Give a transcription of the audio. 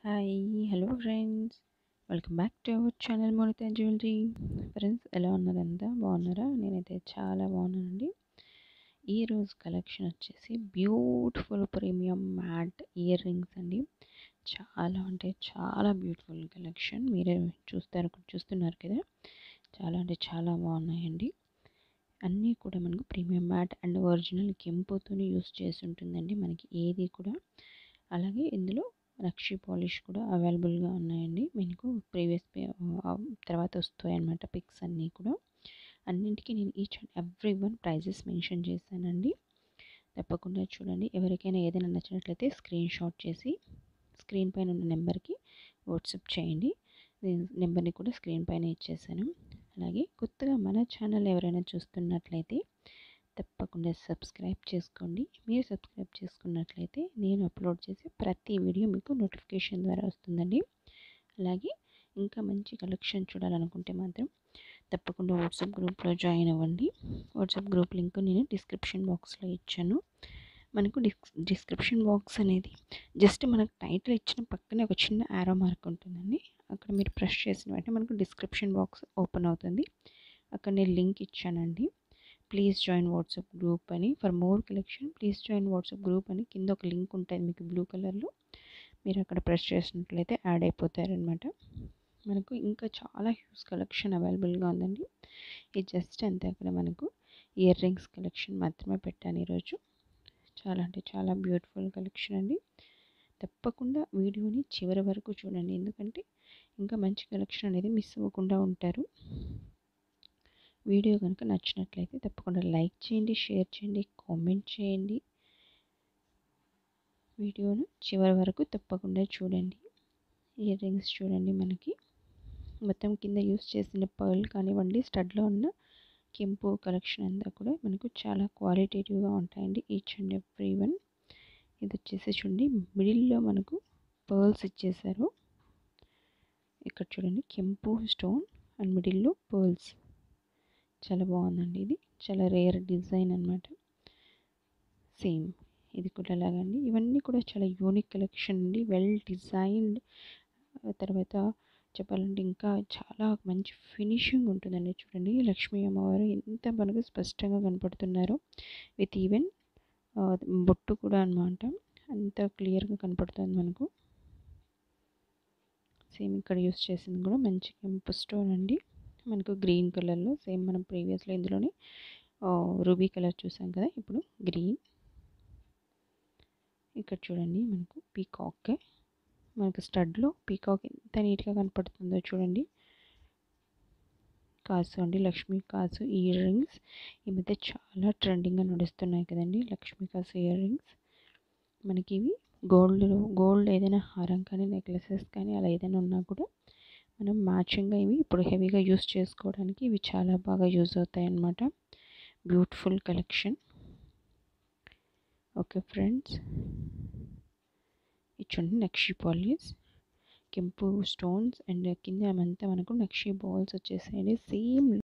hi hello friends welcome back to our channel Monitha jewellery friends ఎలా ఉన్నారంతా బాగున్నారా నేనైతే చాలా బాగున్నానండి ఈరోజు కలెక్షన్ వచ్చేసి beautiful premium matte earrings అండి చాలా అంటే చాలా బ్యూటిఫుల్ కలెక్షన్ మీరే చూస్తారు చూస్తున్నారు కదా చాలా అంటే చాలా బాగున్నాయండి అన్నీ కూడా మనకు ప్రీమియం మ్యాట్ అండ్ ఒరిజినల్ కెంపుతోనే యూస్ చేసి ఉంటుందండి మనకి ఏది కూడా అలాగే ఇందులో నక్షి పాలిష్ కూడా అవైలబుల్గా ఉన్నాయండి మీకు ప్రీవియస్ తర్వాత వస్తాయి అన్నమాట పిక్స్ అన్నీ కూడా అన్నింటికి నేను each and every one prices mention చేశానండి తప్పకుండా చూడండి ఎవరికైనా ఏదైనా నచ్చినట్లయితే స్క్రీన్ షాట్ చేసి స్క్రీన్ పైన ఉన్న నెంబర్కి వాట్సాప్ చేయండి నేను నెంబర్ని కూడా స్క్రీన్ పైన ఇచ్చేసాను అలాగే కొత్తగా మన ఛానల్ ఎవరైనా చూస్తున్నట్లయితే తప్పకుండా సబ్స్క్రైబ్ చేసుకోండి మీరు సబ్స్క్రైబ్ చేసుకున్నట్లయితే నేను అప్లోడ్ చేసే ప్రతి వీడియో మీకు నోటిఫికేషన్ ద్వారా వస్తుందండి అలాగే ఇంకా మంచి కలెక్షన్ చూడాలనుకుంటే మాత్రం తప్పకుండా వాట్సాప్ గ్రూప్లో జాయిన్ అవ్వండి వాట్సాప్ గ్రూప్ లింక్ నేను డిస్క్రిప్షన్ బాక్స్లో ఇచ్చాను మనకు డిస్ డిస్క్రిప్షన్ బాక్స్ అనేది జస్ట్ మనకు టైటిల్ ఇచ్చిన పక్కనే ఒక చిన్న యారో మార్క్ ఉంటుందండి అక్కడ మీరు ప్రెస్ చేసిన వెంటనే మనకు డిస్క్రిప్షన్ బాక్స్ ఓపెన్ అవుతుంది అక్కడ నేను లింక్ ఇచ్చానండి ప్లీజ్ జాయిన్ వాట్సాప్ గ్రూప్ అని for more collection please join WhatsApp group అని కింద ఒక లింక్ ఉంటుంది మీకు బ్లూ కలర్లో మీరు అక్కడ ప్రెస్ చేసినట్లయితే యాడ్ అయిపోతారనమాట మనకు ఇంకా చాలా హ్యూజ్ కలెక్షన్ అవైలబుల్గా ఉందండి ఇది జస్ట్ అంతే అక్కడ మనకు ఇయర్ రింగ్స్ కలెక్షన్ మాత్రమే పెట్టాను ఈరోజు చాలా అంటే చాలా బ్యూటిఫుల్ కలెక్షన్ అండి తప్పకుండా వీడియోని చివరి వరకు చూడండి ఎందుకంటే ఇంకా మంచి కలెక్షన్ అనేది మిస్ అవ్వకుండా ఉంటారు వీడియో కనుక నచ్చినట్లయితే తప్పకుండా లైక్ చేయండి షేర్ చేయండి కామెంట్ చేయండి వీడియోను చివరి వరకు తప్పకుండా చూడండి ఇయర్ రింగ్స్ చూడండి మనకి మొత్తం కింద యూస్ చేసిన పర్ల్ కానివ్వండి స్టడ్లో ఉన్న కెంపు కలెక్షన్ అంతా కూడా మనకు చాలా క్వాలిటేటివ్గా ఉంటాయండి ఈచ్ అండ్ ఎవ్రీ వన్ ఇది వచ్చేసి చూడండి మిడిల్లో మనకు పర్ల్స్ ఇచ్చేసారు ఇక్కడ చూడండి కెంపు స్టోన్ అండ్ మిడిల్లో పర్ల్స్ చాలా బాగుందండి ఇది చాలా రేర్ డిజైన్ అనమాట సేమ్ ఇది కూడా అలాగండి ఇవన్నీ కూడా చాలా యూనిక్ కలెక్షన్ అండి వెల్ డిజైన్డ్ తర్వాత చెప్పాలంటే ఇంకా చాలా మంచి ఫినిషింగ్ ఉంటుందండి చూడండి లక్ష్మీ అమ్మవారు ఎంత మనకు స్పష్టంగా కనపడుతున్నారు విత్ ఈవెన్ బొట్టు కూడా అనమాట అంత క్లియర్గా కనపడుతుంది మనకు సేమ్ ఇక్కడ యూస్ చేసింది కూడా మంచి కెంపు స్టోన్ అండి మనకు గ్రీన్ కలర్లో సేమ్ మనం ప్రీవియస్లో ఇందులోనే రూబీ కలర్ చూసాం కదా ఇప్పుడు గ్రీన్ ఇక్కడ చూడండి మనకు పీకాక్ మనకు స్టడ్లో పీకాక్ ఎంత నీట్గా కనపడుతుందో చూడండి కాసు అండి లక్ష్మీ కాసు ఇయర్ రింగ్స్ ఈ మధ్య చాలా ట్రెండింగ్గా నడుస్తున్నాయి కదండి లక్ష్మీ కాసు ఇయర్ రింగ్స్ మనకి ఇవి గోల్డ్లో గోల్డ్ ఏదైనా హారం కానీ నెక్లెసెస్ కానీ అలా ఏదైనా ఉన్నా కూడా మనం మ్యాచింగ్గా ఇవి ఇప్పుడు హెవీగా యూస్ చేసుకోవడానికి ఇవి చాలా బాగా యూజ్ అవుతాయి అన్నమాట బ్యూటిఫుల్ కలెక్షన్ ఓకే ఫ్రెండ్స్ ఇచ్చండి నక్షి పాలిస్ కెంపు స్టోన్స్ అండ్ కింద అంతా మనకు నక్షి బాల్స్ వచ్చేసాయండి సేమ్